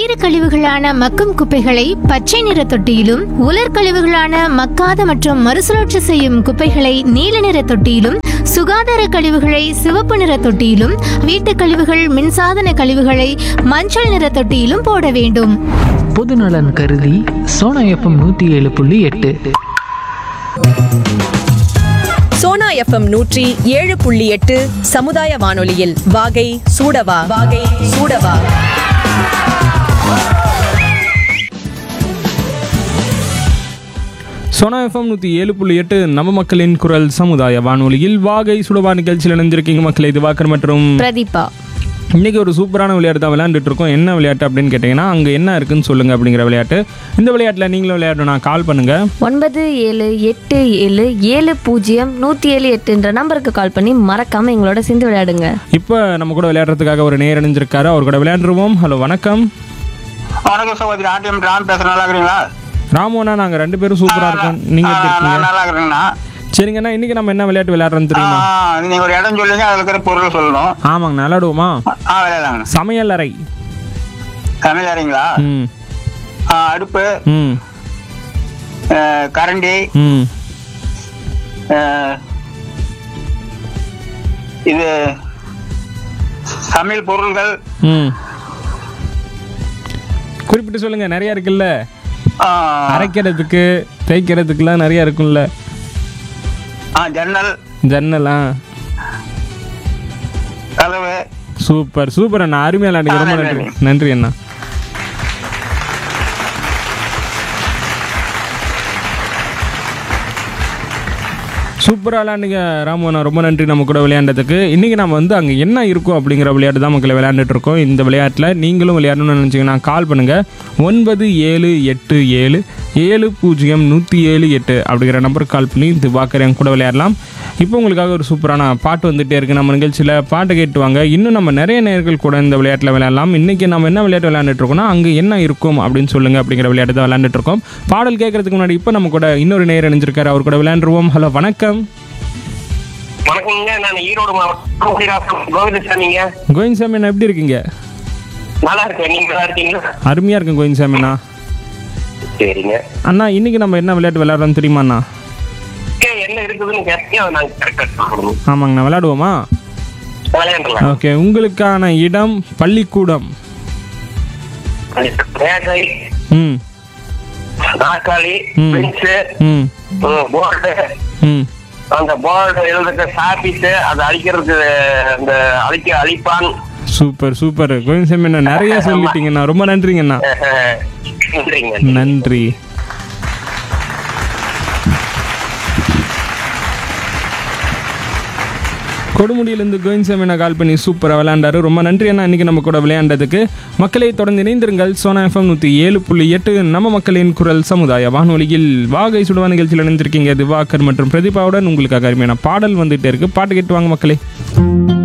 பயிறு கழிவுகளான மக்கும் குப்பைகளை பச்சை நிற தொட்டியிலும் உலர் கழிவுகளான மக்காத மற்றும் மறுசுழற்சி செய்யும் குப்பைகளை நீல நிற தொட்டியிலும் சுகாதார கழிவுகளை சிவப்பு நிற தொட்டியிலும் வீட்டுக் கழிவுகள் மின்சாதன கழிவுகளை மஞ்சள் நிற தொட்டியிலும் போட வேண்டும் பொதுநலன் கருதி சோனா எஃப்எம் நூற்றி ஏழு புள்ளி எட்டு சோனா எஃப்எம் நூற்றி ஏழு புள்ளி எட்டு சமுதாய வானொலியில் வாகை சூடவா வாகை சூடவா சோனா எஃப்எம் நூற்றி ஏழு புள்ளி எட்டு நம்ம மக்களின் குரல் சமுதாய வானொலியில் வாகை சுடவா நிகழ்ச்சியில் இணைஞ்சிருக்கீங்க மக்கள் இது வாக்கர் மற்றும் பிரதீபா இன்னைக்கு ஒரு சூப்பரான விளையாட்டு தான் விளையாண்டுட்டு இருக்கோம் என்ன விளையாட்டு அப்படின்னு கேட்டிங்கன்னா அங்கே என்ன இருக்குன்னு சொல்லுங்க அப்படிங்கிற விளையாட்டு இந்த விளையாட்டில் நீங்களும் விளையாடணும் கால் பண்ணுங்க ஒன்பது ஏழு எட்டு ஏழு ஏழு பூஜ்ஜியம் நூற்றி ஏழு எட்டுன்ற நம்பருக்கு கால் பண்ணி மறக்காம எங்களோட சேர்ந்து விளையாடுங்க இப்போ நம்ம கூட விளையாடுறதுக்காக ஒரு நேர் இணைஞ்சிருக்காரு அவர் கூட விளையாண்டுருவோம் ஹலோ வணக்கம் வணக்கம் சகோதரி ஆர்டிஎம் ராம் பேசுறேன் நல்லா இருக்கிறீங்களா ராமுவண்ணா நாங்கள் ரெண்டு பேரும் சூப்பராக இருக்கோம் நீங்கள் எப்படி ஆ, இருக்கீங்க நான் நல்லா இருக்கிறேங்கண்ணா சரிங்கண்ணா இன்னைக்கு நம்ம என்ன விளையாட்டு விளையாடுறோன்னு தெரியுமா ஆ, நீங்க ஒரு இடம் சொல்லுங்க அதுல இருக்கிற பொருள் சொல்லணும் ஆமாங்க விளையாடுவோமா ஆ விளையாடலாங்க சமையல் அறை சமையல் அறைங்களா ம் ஆ, அடுப்பு ம் ஆ, கரண்டி ம் ஆ, இது சமையல் பொருள்கள் ம் குறிப்பிட்டு சொல்லுங்க நிறைய இருக்குல்ல ஆ, அரைக்கிறதுக்கு தேய்க்கிறதுக்குலாம் நிறைய இருக்கும்ல ஆ, ஜன்னல் ஜன்னலா கதவு சூப்பர் சூப்பர் அண்ணா அருமையா விளையாடுங்க ரொம்ப ஆ, நன்றி நன்றி. நன்றி அண்ணா சூப்பராக விளையாண்டுங்க ராமண்ணா ரொம்ப நன்றி நம்ம கூட விளையாண்டதுக்கு இன்றைக்கி நம்ம வந்து அங்கே என்ன இருக்கும் அப்படிங்கிற விளையாட்டு தான் மக்களை விளையாண்டுட்டு இருக்கோம் இந்த விளையாட்டில் நீங்களும் விளையாடணும்னு நினச்சிங்கன்னா கால் பண்ணுங்கள் ஒன்பது ஏழு எட்டு ஏழு ஏழு பூஜ்ஜியம் நூற்றி ஏழு எட்டு அப்படிங்கிற நம்பருக்கு கால் பண்ணி திவாக்கர் என் கூட விளையாடலாம் இப்போ உங்களுக்காக ஒரு சூப்பரான பாட்டு வந்துட்டே இருக்கு நம்ம நிகழ்ச்சியில் பாட்டு கேட்டுவாங்க இன்னும் நம்ம நிறைய நேர்கள் கூட இந்த விளையாட்டில் விளையாடலாம் இன்றைக்கி நம்ம என்ன விளையாட்டு விளையாண்டுட்டு இருக்கோம்னா அங்கே என்ன இருக்கும் அப்படின்னு சொல்லுங்க அப்படிங்கிற விளையாட்டு தான் விளையாண்டுட்டு இருக்கோம் பாடல் கேட்கறதுக்கு முன்னாடி இப்போ நம்ம கூட இன்னொரு நேர் இணைஞ்சிருக்காரு அவர் கூட விளையாண்டுருவோம் ஹலோ வணக்கம் வணக்கங்க நான் ஈரோடு மாவட்டம் கோவிந்தசாமிங்க கோவிந்த் அண்ணா எப்படி இருக்கீங்க நல்லா இருக்கேன் நீங்க நல்லா இருக்கீங்களா அருமையாக இருக்கும் கோவிந்த் அண்ணா சரிங்க அண்ணா இன்னைக்கு நம்ம என்ன விளையாட்டு விளையாடுறோம் தெரியுமா அண்ணா ஏ, என்ன இருக்குதுன்னு கேட்டீங்க அதை நாங்க கரெக்டா சொல்லணும் ஆமாங்கண்ணா விளையாடுவோமா விளையாண்டலாம் ஓகே உங்களுக்கான இடம் பள்ளிக்கூடம் மேஜை ம் நாற்காலி ம். பெஞ்சு ம் போர்டு ம் அந்த போர்டு எழுதுற சாப்பிட்டு அதை அழிக்கிறதுக்கு அந்த அழிக்க அழிப்பான் சூப்பர் சூப்பர் கோவிந்த் அண்ணா நிறைய சொல்லிட்டீங்கண்ணா ரொம்ப நன்றிங்கண்ணா நன்றிங்க நன்றி கொடுமுடியிலிருந்து கோவிந்த் சாமினா கால் பண்ணி சூப்பராக விளையாண்டாரு ரொம்ப நன்றி அண்ணா இன்னைக்கு நம்ம கூட விளையாண்டதுக்கு மக்களை தொடர்ந்து இணைந்திருங்கள் சோனா எஃப்எம் நூற்றி ஏழு புள்ளி எட்டு நம்ம மக்களின் குரல் சமுதாய வானொலியில் வாகை சுடுவா நிகழ்ச்சியில் இணைந்திருக்கீங்க திவாகர் மற்றும் பிரதீபாவுடன் உங்களுக்காக அருமையான பாடல் வந்துட்டே இருக்கு பாட்டு கேட்டு வாங்க மக்களே